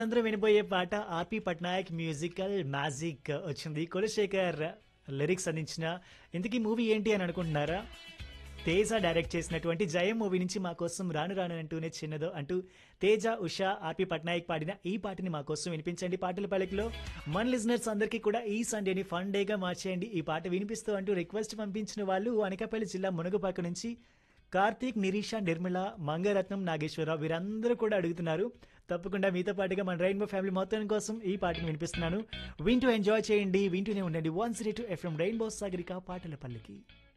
అందరూ వినబోయే పాట ఆర్పి పట్నాయక్ మ్యూజికల్ మ్యాజిక్ వచ్చింది కులశేఖర్ లిరిక్స్ అందించిన ఇంతకీ మూవీ ఏంటి అని అనుకుంటున్నారా తేజ డైరెక్ట్ చేసినటువంటి జయం మూవీ నుంచి మా కోసం రాను రాను అంటూనే చిన్నదో అంటూ తేజ ఉషా ఆర్పి పట్నాయక్ పాడిన ఈ పాటని మా కోసం వినిపించండి పాటల పలికలో మన లిజనర్స్ అందరికీ కూడా ఈ సండేని ఫన్ డేగా మార్చేయండి ఈ పాట వినిపిస్తూ అంటూ రిక్వెస్ట్ పంపించిన వాళ్ళు అనకాపల్లి జిల్లా మునుగుపాక నుంచి కార్తీక్ నిరీష నిర్మల మంగరత్నం నాగేశ్వరరావు వీరందరూ కూడా అడుగుతున్నారు తప్పకుండా మీతో పాటుగా మన రెయిన్బో ఫ్యామిలీ మొత్తం కోసం ఈ పాటను వినిపిస్తున్నాను వింటూ ఎంజాయ్ చేయండి వింటూనే ఉండండి వన్ సిరీ టూ ఎఫ్ఎం రెయిన్బో సాగరిక పాటల పల్లికి